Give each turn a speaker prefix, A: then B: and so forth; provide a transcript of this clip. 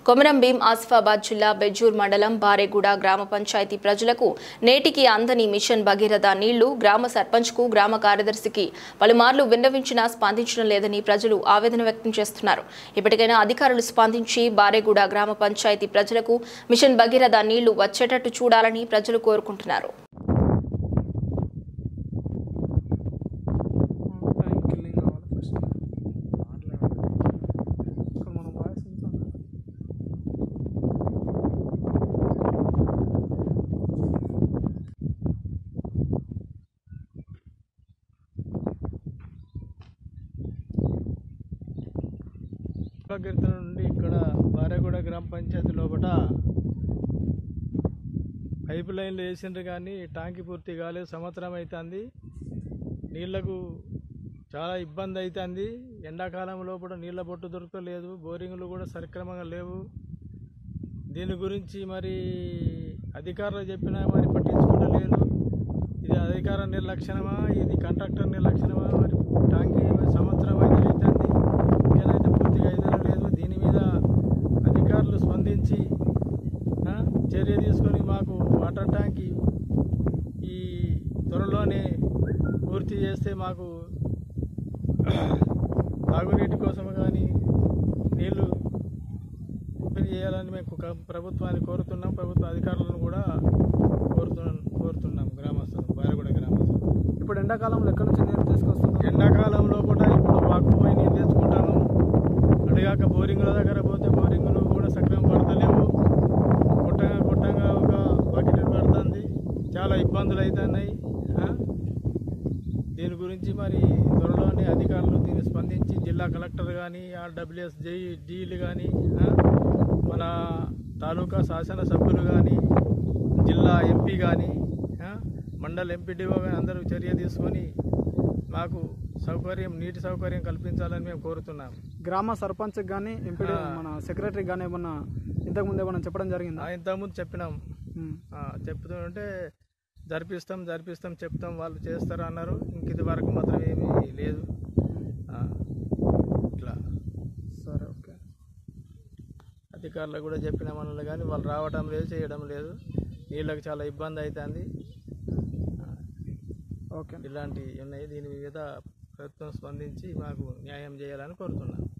A: కొమరం భీం ఆసిఫాబాద్ జిల్లా బెజ్జూర్ మండలం బారేగూడ గ్రామ పంచాయతీ ప్రజలకు నేటికి అందని మిషన్ భగీరథ నీళ్లు గ్రామ సర్పంచ్కు గ్రామ కార్యదర్శికి పలుమార్లు విన్నవించినా స్పందించడం లేదని ప్రజలు ఆవేదన వ్యక్తం చేస్తున్నారు ఇప్పటికైనా అధికారులు స్పందించి బారేగూడ గ్రామ పంచాయతీ ప్రజలకు మిషన్ భగీరథ నీళ్లు వచ్చేటట్టు చూడాలని ప్రజలు కోరుకుంటున్నారు
B: టైం కిల్లింగ్ కావాలి ఫస్ట్ ఇక్కడ మన వాయిస్ ఎంత కీర్తన నుండి ఇక్కడ బారేగూడ గ్రామ పంచాయతీ లోపల పైప్ లైన్లు వేసిండ్రు కానీ టాంకి పూర్తి కాలేదు సంవత్సరం అవుతుంది నీళ్లకు చాలా ఇబ్బంది అవుతుంది ఎండాకాలం లోపల నీళ్ళ బొట్టు దొరకలేదు బోరింగ్లు కూడా సక్రమంగా లేవు దీని గురించి మరి అధికారులు చెప్పినా మరి పట్టించుకోవట్లేదు ఇది అధికార నిర్లక్ష్యమా ఇది కాంట్రాక్టర్ నిర్లక్ష్యమా మరి టాంకి సంవత్సరం అయితే అవుతుంది ఇంకేనైతే పూర్తిగా అయితే లేదు దీని మీద అధికారులు స్పందించి ఆ, చర్య తీసుకొని మాకు వాటర్ ట్యాంక్ ఈ త్వరలోనే పూర్తి చేస్తే మాకు తాగునీటి కోసం కానీ నీళ్లు పంపిణీ చేయాలని మేము క- ప్రభుత్వాన్ని కోరుతున్నాం ప్రభుత్వ అధికారులను కూడా కోరుతున్నాం కోరుతున్నాం గ్రామస్తులు బారగూడ గ్రామస్తులు
C: ఇప్పుడు ఎండాకాలంలో ఎక్కడి నుంచి నీరు తీసుకొస్తున్నారు
B: ఎండాకాలంలో కూడా ఇప్పుడు వాకు పోయి నీళ్ళు తెచ్చుకుంటాము అడిగాక బోరింగుల దగ్గర పోతే బోరింగులు కూడా సక్రమం పడతలేవు కొట్టంగా కొట్టంగా ఒక బకెట్ పడుతుంది చాలా ఇబ్బందులు అవుతున్నాయి ఆ? దీని గురించి మరి త్వరలోనే అధికారులు దీన్ని స్పందించి జిల్లా కలెక్టర్ కానీ ఆర్డబ్ల్యూఎస్ జై డీలు కానీ మన తాలూకా శాసనసభ్యులు కానీ జిల్లా ఎంపీ కానీ మండల ఎంపీడీఓ కానీ అందరూ చర్య తీసుకొని మాకు సౌకర్యం నీటి సౌకర్యం కల్పించాలని మేము కోరుతున్నాం
C: గ్రామ సర్పంచ్ కానీ ఎంపీడీ
B: ఆ.
C: మన సెక్రటరీ కానీ ఏమన్నా ఇంతకుముందు ఏమన్నా చెప్పడం జరిగిందా
B: ఆ, ఇంతకుముందు చెప్పినాం
C: ఉమ్.
B: ఆ, చెప్తుంటే జరిపిస్తాం జరిపిస్తాం చెప్తాం వాళ్ళు చేస్తారు అన్నారు ఇంక ఇది వరకు మాత్రం ఏమీ లేదు ఆ, ఇట్లా
C: సరే ఓకే
B: అధికారులకు కూడా చెప్పిన మనల్ని కానీ వాళ్ళు రావడం లేదు చేయడం లేదు నీళ్ళకి చాలా ఇబ్బంది అవుతుంది
C: ఓకే
B: ఇలాంటివి ఉన్నాయి దీని మీద ప్రభుత్వం స్పందించి మాకు న్యాయం చేయాలని కోరుతున్నాం